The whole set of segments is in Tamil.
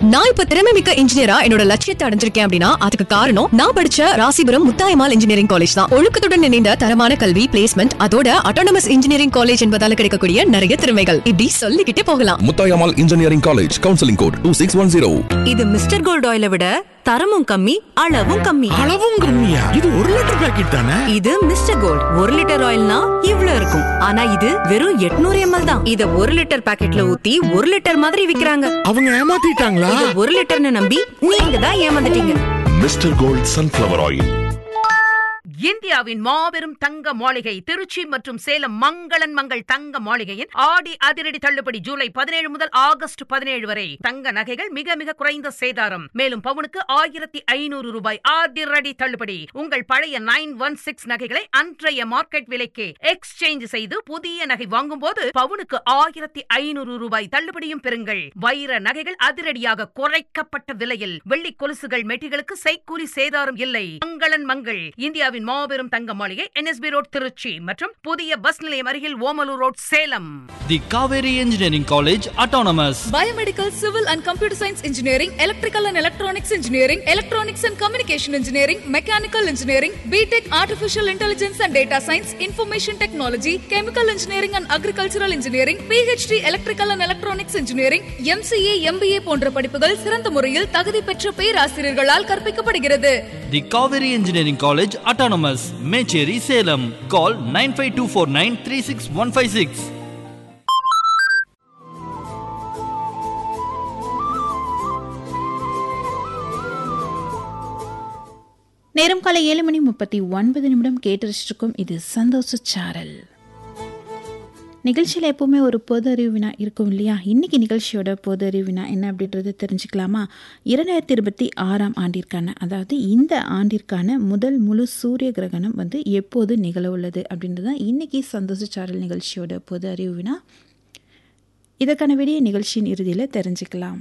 நான் இப்ப திறமை மிக்க இன்ஜினியரா என்னோட லட்சியத்தை அடைஞ்சிருக்கேன் அப்படின்னா அதுக்கு காரணம் நான் படிச்ச ராசிபுரம் முத்தாயமால் இன்ஜினியரிங் காலேஜ் தான் ஒழுக்கத்துடன் இணைந்த தரமான கல்வி பிளேஸ்மெண்ட் அதோட அட்டானமஸ் இன்ஜினியரிங் காலேஜ் என்பதால கிடைக்கக்கூடிய நிறைய திறமைகள் இப்படி சொல்லிக்கிட்டே போகலாம் Muthayammal engineering college counselling code two six one zero இது மிஸ்டர் கோல்ட் ஆயிலை விட தரமும் கம்மி அளவும் கம்மி அளவும் கம்மியா இது ஒரு லிட்டர் பாக்கெட் தானே இது மிஸ்டர் கோல்ட் ஒரு லிட்டர் ஆயில்னா இவ்ளோ இருக்கும் ஆனா இது வெறும் 800 எம்எல் தான் இத ஒரு லிட்டர் பாக்கெட்ல ஊத்தி ஒரு லிட்டர் மாதிரி விக்கிறாங்க அவங்க ஏமாத்திட்டாங்களா இத ஒரு லிட்டர்னு நம்பி நீங்க தான் ஏமாந்துட்டீங்க மிஸ்டர் கோல்ட் சன்ஃபிளவர் ஆயில் இந்தியாவின் மாபெரும் தங்க மாளிகை திருச்சி மற்றும் சேலம் மங்களன் மங்கள் தங்க மாளிகையின் ஆடி அதிரடி தள்ளுபடி ஜூலை பதினேழு முதல் ஆகஸ்ட் பதினேழு வரை தங்க நகைகள் மிக மிக குறைந்த சேதாரம் மேலும் பவுனுக்கு ஆயிரத்தி ஐநூறு ரூபாய் அதிரடி தள்ளுபடி உங்கள் பழைய நைன் ஒன் சிக்ஸ் நகைகளை அன்றைய மார்க்கெட் விலைக்கு எக்ஸ்சேஞ்ச் செய்து புதிய நகை வாங்கும் போது பவுனுக்கு ஆயிரத்தி ஐநூறு ரூபாய் தள்ளுபடியும் பெறுங்கள் வைர நகைகள் அதிரடியாக குறைக்கப்பட்ட விலையில் வெள்ளி கொலுசுகள் மெட்டிகளுக்கு செய்கூலி சேதாரம் இல்லை மங்களன் மங்கள் இந்தியாவின் மாபெரும் தங்க மாளிகை என்எஸ்பி ரோட் திருச்சி மற்றும் புதிய பஸ் நிலையம் அருகில் Omalur road Salem The Kaveri Engineering College Autonomous. Biomedical, Civil and Computer Science Engineering, Electrical and Electronics Engineering, Electronics and Communication Engineering, Mechanical Engineering, BTech Artificial Intelligence and Data Science, Information Technology, Chemical Engineering and Agricultural Engineering, PhD Electrical and Electronics Engineering, MCA, MBA போன்ற படிப்புகள் சிறந்த முறையில் தகுதி பெற்ற பேராசிரியர்களால் கற்பிக்கப்படுகிறது The Kaveri Engineering College Autonomous. Mecheri Salem. Call 95249 36156. நேரம் காலை ஏழு மணி முப்பத்தி ஒன்பது நிமிடம் கேட்டு இது சந்தோஷ சாரல் நிகழ்ச்சியில் எப்போவுமே ஒரு பொது அறிவு வினா இருக்கும் இல்லையா இன்னைக்கு நிகழ்ச்சியோட பொது அறிவு வினா என்ன அப்படின்றது தெரிஞ்சுக்கலாமா இரண்டாயிரத்தி இருபத்தி ஆறாம் ஆண்டிற்கான அதாவது இந்த ஆண்டிற்கான முதல் முழு சூரிய கிரகணம் வந்து எப்போது நிகழ உள்ளது அப்படின்றது தான் இன்னைக்கு சந்தோஷ சாரல் நிகழ்ச்சியோட பொது அறிவு வினா இதற்கான விடிய நிகழ்ச்சியின் இறுதியில் தெரிஞ்சுக்கலாம்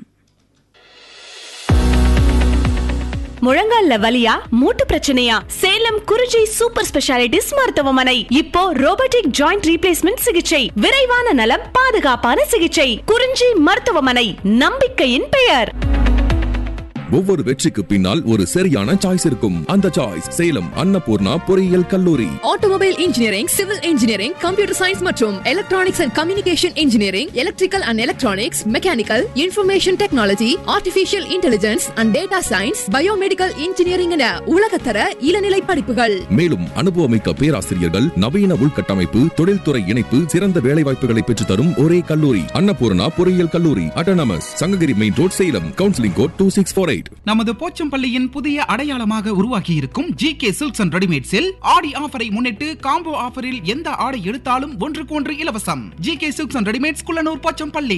முழங்கால்ல வலியா மூட்டு பிரச்சனையா சேலம் குறிஞ்சி சூப்பர் ஸ்பெஷாலிட்டிஸ் மருத்துவமனை இப்போ ரோபோட்டிக் ஜாயிண்ட் ரீப்ளேஸ்மெண்ட் சிகிச்சை விரைவான நலம் பாதுகாப்பான சிகிச்சை குறிஞ்சி மருத்துவமனை நம்பிக்கையின் பெயர் ஒவ்வொரு வெற்றிக்கு பின்னால் ஒரு சரியான சாய்ஸ் இருக்கும் அந்த சாய்ஸ் சேலம் அன்னபூர்ணா பொறியியல் கல்லூரி automobile engineering civil engineering computer science மற்றும் electronics and communication engineering electrical and electronics mechanical information technology artificial intelligence and data science biomedical engineering என உலகத்தர இளநிலை படிப்புகள் மேலும் அனுபவமிக்க பேராசிரியர்கள் நவீன உள்கட்டமைப்பு தொழில்துறை இணைப்பு சிறந்த வேலைவாய்ப்புகளை பெற்றுத் தரும் ஒரே கல்லூரி அன்னபூர்ணா பொறியியல் கல்லூரி autonomous Sankagiri main road Salem counselling code two six four eight நமது போச்சம்பள்ளியின் புதிய அடையாளமாக உருவாகி இருக்கும் ஜி கே சில்க்ஸ் அண்ட் ரெடிமேட்ஸில் ஆடி ஆஃபரை முன்னிட்டு காம்போ ஆஃபரில் எந்த ஆடை எடுத்தாலும் ஒன்றுக்கு ஒன்று இலவசம் G K silks and readymades Kullanur Pochampalli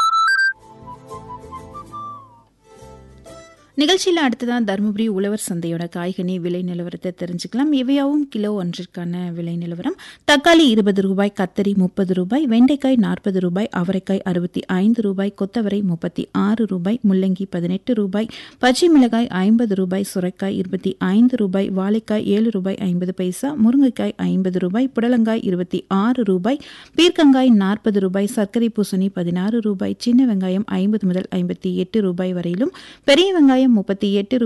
நிகழ்ச்சியில் அடுத்ததான் தருமபுரி உழவர் சந்தையோட காய்கனி விலை நிலவரத்தை தெரிஞ்சுக்கலாம் இவையாவும் கிலோ ஒன்றிற்கான விலை நிலவரம் தக்காளி இருபது ரூபாய் கத்தரி முப்பது ரூபாய் வெண்டைக்காய் நாற்பது ரூபாய் அவரைக்காய் அறுபத்தி ஐந்து ரூபாய் கொத்தவரை முப்பத்தி ஆறு ரூபாய் முள்ளங்கி பதினெட்டு ரூபாய் பச்சை மிளகாய் ஐம்பது ரூபாய் சுரைக்காய் இருபத்தி ஐந்து ரூபாய் வாழைக்காய் ஏழு ரூபாய் ஐம்பது பைசா முருங்கைக்காய் ஐம்பது ரூபாய் புடலங்காய் இருபத்தி ஆறு ரூபாய் பீர்க்கங்காய் நாற்பது ரூபாய் சர்க்கரை பூசணி பதினாறு ரூபாய் சின்ன வெங்காயம் ஐம்பது முதல் ஐம்பத்தி எட்டு ரூபாய் வரையிலும் பெரிய வெங்காயம் முப்பத்தி எட்டு